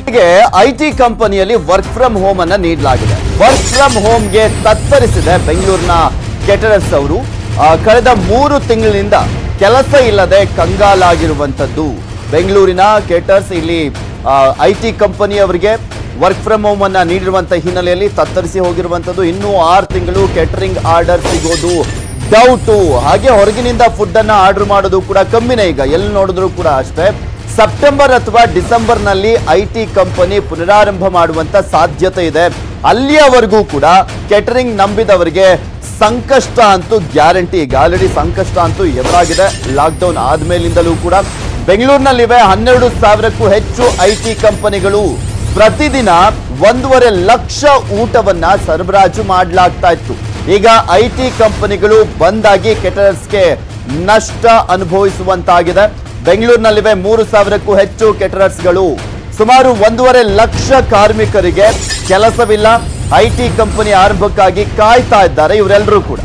ಹೀಗೆ I T ಕಂಪನಿಯಲ್ಲಿ work from home ಅನ್ನ ನೀಡಲಾಗಿದೆ ವರ್ಕ್ ಫ್ರಮ್ ಹೋಮ್ಗೆ ತತ್ತರಿಸಿದೆ ಬೆಂಗಳೂರಿನ ಕೆಟರರ್ಸ್ ಅವರು ಆ, ಕಳೆದ ಮೂರು ತಿಂಗಳಿನಿಂದ ಕೆಲಸ ಇಲ್ಲದೆ ಕಂಗಾಲಾಗಿರುವಂತದ್ದು ಬೆಂಗಳೂರಿನ ಕೇಟರ್ಸ್ ಇಲ್ಲಿ ಐ ಟಿ ಕಂಪನಿಯವರಿಗೆ ವರ್ಕ್ ಫ್ರಮ್ ಹೋಮ್ ಅನ್ನ ನೀಡಿರುವಂತ ಹಿನ್ನೆಲೆಯಲ್ಲಿ ತತ್ತರಿಸಿ ಹೋಗಿರುವಂತದ್ದು ಇನ್ನೂ ಆರು ತಿಂಗಳು ಕೇಟರಿಂಗ್ ಆರ್ಡರ್ ಸಿಗೋದು ಡೌಟು ಹಾಗೆ ಹೊರಗಿನಿಂದ ಫುಡ್ ಅನ್ನ ಆರ್ಡರ್ ಮಾಡೋದು ಕೂಡ ಕಮ್ಮಿನೇ ಈಗ ಎಲ್ಲಿ ನೋಡಿದ್ರು ಕೂಡ ಅಷ್ಟೇ ಸೆಪ್ಟೆಂಬರ್ ಅಥವಾ ಡಿಸೆಂಬರ್ ನಲ್ಲಿ ಐ ಟಿ ಕಂಪನಿ ಪುನರಾರಂಭ ಮಾಡುವಂತ ಸಾಧ್ಯತೆ ಇದೆ ಅಲ್ಲಿಯವರೆಗೂ ಕೂಡ ಕೆಟರಿಂಗ್ ನಂಬಿದವರಿಗೆ ಸಂಕಷ್ಟ ಅಂತೂ ಗ್ಯಾರಂಟಿ ಈಗ ಆಲ್ರೆಡಿ ಸಂಕಷ್ಟ ಅಂತೂ ಎದುರಾಗಿದೆ ಲಾಕ್ಡೌನ್ ಆದ್ಮೇಲಿಂದಲೂ ಕೂಡ ಬೆಂಗಳೂರಿನಲ್ಲಿವೆ ಹನ್ನೆರಡು ಸಾವಿರಕ್ಕೂ ಹೆಚ್ಚು ಐ ಟಿ ಕಂಪನಿಗಳು ಪ್ರತಿದಿನ ಒಂದೂವರೆ ಲಕ್ಷ ಊಟವನ್ನ ಸರಬರಾಜು ಮಾಡಲಾಗ್ತಾ ಇತ್ತು ಈಗ ಐ ಟಿ ಕಂಪನಿಗಳು ಬಂದಾಗಿ ಕೆಟರರ್ಸ್ಗೆ ನಷ್ಟ ಅನುಭವಿಸುವಂತಾಗಿದೆ ಬೆಂಗಳೂರಿನಲ್ಲಿವೆ ಮೂರು ಸಾವಿರಕ್ಕೂ ಹೆಚ್ಚು ಕೆಟರರ್ಸ್ಗಳು ಸುಮಾರು ಒಂದೂವರೆ ಲಕ್ಷ ಕಾರ್ಮಿಕರಿಗೆ ಕೆಲಸವಿಲ್ಲ ಐ ಟಿ ಕಂಪನಿ ಆರಂಭಕ್ಕಾಗಿ ಕಾಯ್ತಾ ಇದ್ದಾರೆ ಇವರೆಲ್ಲರೂ ಕೂಡ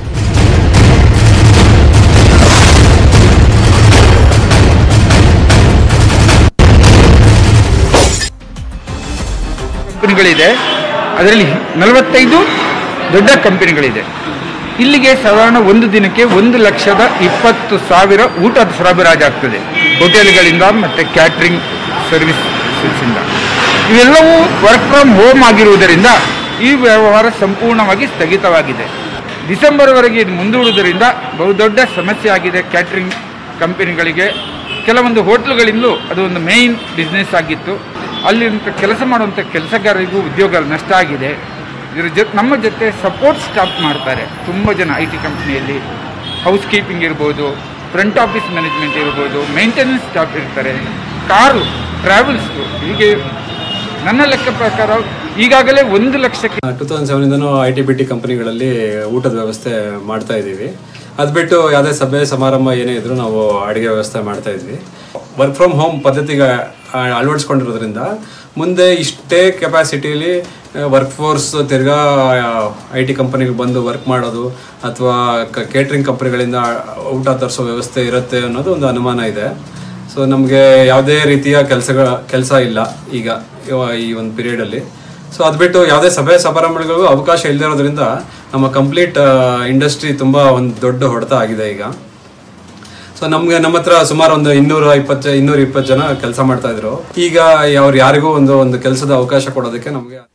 ಕಂಪನಿಗಳಿದೆ ಅದರಲ್ಲಿ ನಲವತ್ತೈದು ದೊಡ್ಡ ಕಂಪನಿಗಳಿದೆ ಇಲ್ಲಿಗೆ ಸಾಧಾರಣ ಒಂದು ದಿನಕ್ಕೆ ಒಂದು ಲಕ್ಷದ ಇಪ್ಪತ್ತು ಸಾವಿರ ಊಟದ ಸರಬರಾಜಾಗ್ತದೆ ಹೋಟೆಲ್ಗಳಿಂದ ಮತ್ತು ಕ್ಯಾಟ್ರಿಂಗ್ ಸರ್ವಿಸಸ್ಸಿಂದ ಇವೆಲ್ಲವೂ ವರ್ಕ್ ಫ್ರಮ್ ಹೋಮ್ ಆಗಿರುವುದರಿಂದ ಈ ವ್ಯವಹಾರ ಸಂಪೂರ್ಣವಾಗಿ ಸ್ಥಗಿತವಾಗಿದೆ ಡಿಸೆಂಬರ್ವರೆಗೆ ಇದು ಮುಂದೂಡುವುದರಿಂದ ಬಹುದೊಡ್ಡ ಸಮಸ್ಯೆ ಆಗಿದೆ ಕ್ಯಾಟ್ರಿಂಗ್ ಕಂಪನಿಗಳಿಗೆ ಕೆಲವೊಂದು ಹೋಟ್ಲುಗಳಿಂದಲೂ ಅದು ಒಂದು ಮೇಯ್ನ್ ಬಿಸ್ನೆಸ್ ಆಗಿತ್ತು ಅಲ್ಲಿ ಕೆಲಸ ಮಾಡುವಂಥ ಕೆಲಸಗಾರರಿಗೂ ಉದ್ಯೋಗ ನಷ್ಟ ಆಗಿದೆ ಇದರ ಜೊತೆ ನಮ್ಮ ಜೊತೆ ಸಪೋರ್ಟ್ ಸ್ಟಾಫ್ ಮಾಡ್ತಾರೆ ತುಂಬ ಜನ ಐ ಟಿ ಕಂಪ್ನಿಯಲ್ಲಿ ಹೌಸ್ ಕೀಪಿಂಗ್ ಇರ್ಬೋದು ಫ್ರಂಟ್ ಆಫೀಸ್ ಮ್ಯಾನೇಜ್ಮೆಂಟ್ ಇರ್ಬೋದು ಮೇಂಟೆನೆನ್ಸ್ ಸ್ಟಾಫ್ ಇರ್ತಾರೆ ಕಾರು ಟ್ರಾವೆಲ್ಸು ಹೀಗೆ ನನ್ನ ಲೆಕ್ಕ ಪ್ರಕಾರ ಈಗಾಗಲೇ ಒಂದು ಲಕ್ಷಕ್ಕೆ ಟೂ ತೌಸಂಡ್ ಸೆವೆನಿಂದನೂ ಐ ಟಿ ಬಿ ಟಿ ಕಂಪನಿಗಳಲ್ಲಿ ಊಟದ ವ್ಯವಸ್ಥೆ ಮಾಡ್ತಾ ಇದ್ದೀವಿ ಅದು ಬಿಟ್ಟು ಯಾವುದೇ ಸಭೆ ಸಮಾರಂಭ ಏನೇ ಇದ್ರೂ ನಾವು ಅಡುಗೆ ವ್ಯವಸ್ಥೆ ಮಾಡ್ತಾ ಇದ್ವಿ ವರ್ಕ್ ಫ್ರಮ್ ಹೋಮ್ ಪದ್ಧತಿಗೆ ಆ, ಅಳವಡಿಸ್ಕೊಂಡಿರೋದ್ರಿಂದ ಮುಂದೆ ಇಷ್ಟೇ ಕೆಪಾಸಿಟಿಲಿ ವರ್ಕ್ ಫೋರ್ಸ್ ತಿರ್ಗಾ ಐ ಟಿ ಕಂಪನಿಗೆ ಬಂದು ವರ್ಕ್ ಮಾಡೋದು ಅಥವಾ ಕೇಟ್ರಿಂಗ್ ಕಂಪನಿಗಳಿಂದ ಊಟ ತರಿಸೋ ವ್ಯವಸ್ಥೆ ಇರುತ್ತೆ ಅನ್ನೋದು ಒಂದು ಅನುಮಾನ ಇದೆ ಸೊ ನಮಗೆ ಯಾವುದೇ ರೀತಿಯ ಕೆಲಸಗಳ ಕೆಲಸ ಇಲ್ಲ ಈಗ ಇವ- ಈ ಒಂದು ಪೀರಿಯಡಲ್ಲಿ ಸೊ ಅದು ಬಿಟ್ಟು ಯಾವುದೇ ಸಭೆ ಸಮಾರಂಭಗಳಿಗೂ ಅವಕಾಶ ಇಲ್ಲದೆ ಇರೋದ್ರಿಂದ ನಮ್ಮ ಕಂಪ್ಲೀಟ್ ಇಂಡಸ್ಟ್ರಿ ತುಂಬ ಒಂದು ದೊಡ್ಡ ಹೊಡೆತ ಆಗಿದೆ ಈಗ ಸೊ ನಮ್ಗೆ ನಮ್ಮ ಹತ್ರ ಸುಮಾರು ಒಂದು ಇನ್ನೂರ ಇಪ್ಪತ್ತು ಇನ್ನೂರ ಇಪ್ಪತ್ತು ಜನ ಕೆಲಸ ಮಾಡ್ತಾ ಇದ್ರು ಈಗ ಅವ್ರು ಯಾರಿಗೂ ಒಂದು ಒಂದು ಕೆಲಸದ ಅವಕಾಶ ಕೊಡೋದಕ್ಕೆ ನಮಗೆ